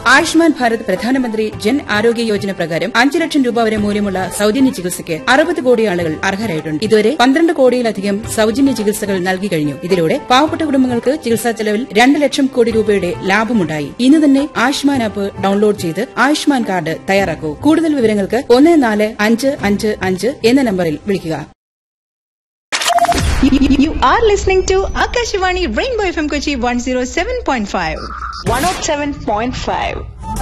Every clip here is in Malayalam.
ആയുഷ്മാൻ ഭാരത് പ്രധാനമന്ത്രി ജൻ ആരോഗ്യ യോജന പ്രകാരം അഞ്ച് ലക്ഷം രൂപ വരെ മൂല്യമുള്ള സൌജന്യ ചികിത്സയ്ക്ക് അറുപത് കോടി ആളുകൾ അർഹരായിട്ടുണ്ട് ഇതുവരെ പന്ത്രണ്ട് കോടിയിലധികം സൌജന്യ ചികിത്സകൾ നൽകി കഴിഞ്ഞു ഇതിലൂടെ പാവപ്പെട്ട കുടുംബങ്ങൾക്ക് ചികിത്സാ ചെലവിൽ രണ്ട് ലക്ഷം കോടി രൂപയുടെ ലാഭമുണ്ടായി ഇന്ന് തന്നെ ആയുഷ്മാൻ ആപ്പ് ഡൌൺലോഡ് ചെയ്ത് ആയുഷ്മാൻ കാർഡ് തയ്യാറാക്കൂ കൂടുതൽ വിവരങ്ങൾക്ക് ഒന്ന് നാല് അഞ്ച് അഞ്ച് അഞ്ച് എന്ന നമ്പറിൽ വിളിക്കുക You are listening to Akashivani Rainbow FM Kochi 107.5. 107.5.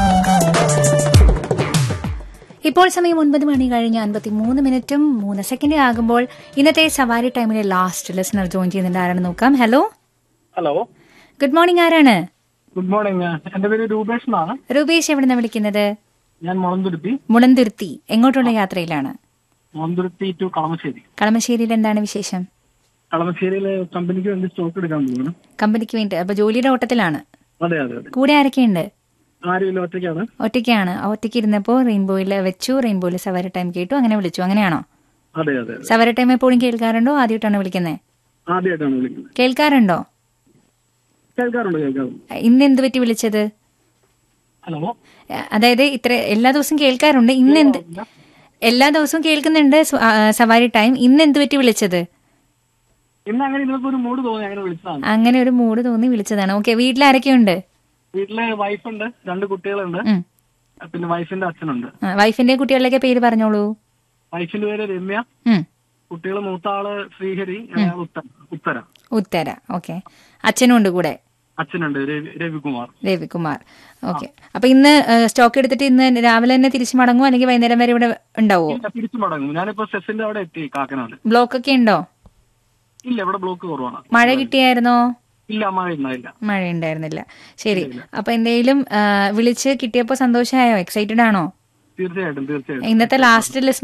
ഇപ്പോൾ സമയം ഒൻപത് മണി കഴിഞ്ഞ് അൻപത്തി മൂന്ന് മിനിറ്റും മൂന്ന് സെക്കൻഡ് ആകുമ്പോൾ ഇന്നത്തെ സവാരി ടൈമിലെ ലാസ്റ്റ് ലിസണർ ജോയിൻ ചെയ്യുന്നുണ്ട് ആരാണ് നോക്കാം ഹലോ ഹലോ ഗുഡ് മോർണിംഗ് ആരാണ് ഗുഡ് മോർണിംഗ് എന്റെ പേര് രൂപേഷ് എന്നാണ് രൂപേഷ് എവിടുന്ന വിളിക്കുന്നത് ഞാൻ മുളന്തുരുത്തി മുളന്തുരുത്തി എങ്ങോട്ടുള്ള യാത്രയിലാണ് മുളന്തുരുത്തി ടു കളമശ്ശേരി കളമശ്ശേരിയിൽ എന്താണ് വിശേഷം കളമശ്ശേരിയിലെ കമ്പനിക്ക് വേണ്ടി സ്റ്റോക്ക് എടുക്കാൻ പോവാണ് കമ്പനിക്ക് വേണ്ടി അപ്പൊ ജോലിയുടെ ഓട്ടത്തിലാണ് അതെ അതെ അതെ കൂടെ ആരൊക്കെയുണ്ട് ആരുമില്ല ഒറ്റയ്ക്കാണ് ഒറ്റയ്ക്കാണ് ഒറ്റയ്ക്ക് ഇരുന്നപ്പോൾ റെയിൻബോയിൽ വെച്ചു റെയിൻബോയിൽ സവാരി ടൈം കേട്ടു അങ്ങനെ വിളിച്ചു അങ്ങനെയാണോ അതെ അതെ അതെ സവാരി ടൈം എപ്പോഴും കേൾക്കാറുണ്ടോ ആദ്യമായിട്ടാണ് വിളിക്കുന്നത് ആദ്യമായിട്ടാണ് വിളിക്കുന്നത് കേൾക്കാറുണ്ടോ കേൾക്കാറുണ്ട് കേൾക്കാറുണ്ട് ഇന്ന് എന്ത് പറ്റി വിളിച്ചത് ഹലോ അതായത് ഇത്ര എല്ലാ ദിവസവും കേൾക്കാറുണ്ട് ഇന്ന് എന്ത് എല്ലാ ദിവസവും കേൾക്കുന്നുണ്ട് സ- ആ, സവാരി ടൈം ഇന്ന് എന്ത് പറ്റി വിളിച്ചത് ഇന്ന് അങ്ങനെ ഇതിനൊക്കെ ഒരു മൂഡ് തോന്നി അങ്ങനെ വിളിച്ചതാണ് അങ്ങനെ ഒരു മൂഡ് തോന്നി വിളിച്ചതാണ് ഓക്കെ വീട്ടിൽ ആരൊക്കെയുണ്ട് വീട്ടിലെ വൈഫുണ്ട് രണ്ട് കുട്ടികളുണ്ട് ഉം. പിന്നെ വൈഫിന്റെ അച്ഛനുണ്ട് ആ, വൈഫിന്റെ കുട്ടികളുടെയൊക്കെ പേര് പറഞ്ഞോളൂ വൈഫിന്റെ പേര് രമ്യ ഉം. കുട്ടികൾ മൂത്ത ആള് ശ്രീഹരി ഇളയാള് ഉത്തര ഉത്തര ഉത്തര ഓക്കെ അച്ഛനും ഉണ്ട് കൂടെ അച്ഛനുണ്ട് രവി രവികുമാർ രവികുമാർ ഓക്കെ അപ്പൊ ഇന്ന് സ്റ്റോക്ക് എടുത്തിട്ട് ഇന്ന് രാവിലെ തന്നെ തിരിച്ചു മടങ്ങുമോ അല്ലെങ്കിൽ വൈകുന്നേരം വരെ ഇവിടെ ഉണ്ടാവോ ഇല്ല, തിരിച്ചു മടങ്ങും ഞാനിപ്പോ സെസിന്റെ അവിടെ എത്തി കാക്കനാട് ബ്ലോക്ക് ഒക്കെ ഉണ്ടോ ഇല്ല ഇവിടെ ബ്ലോക്ക് കുറവാണ് മഴ കിട്ടിയായിരുന്നോ ഇല്ല മഴ ഉണ്ടായില്ല മഴ ഉണ്ടായിരുന്നില്ല ശരി അപ്പൊ എന്തെങ്കിലും ആ, വിളിച്ച് കിട്ടിയപ്പോ സന്തോഷമായോ എക്സൈറ്റഡ് ആണോ തീർച്ചയായിട്ടും തീർച്ചയായിട്ടും ഇന്നത്തെ ലാസ്റ്റ് ലിസ്റ്റ്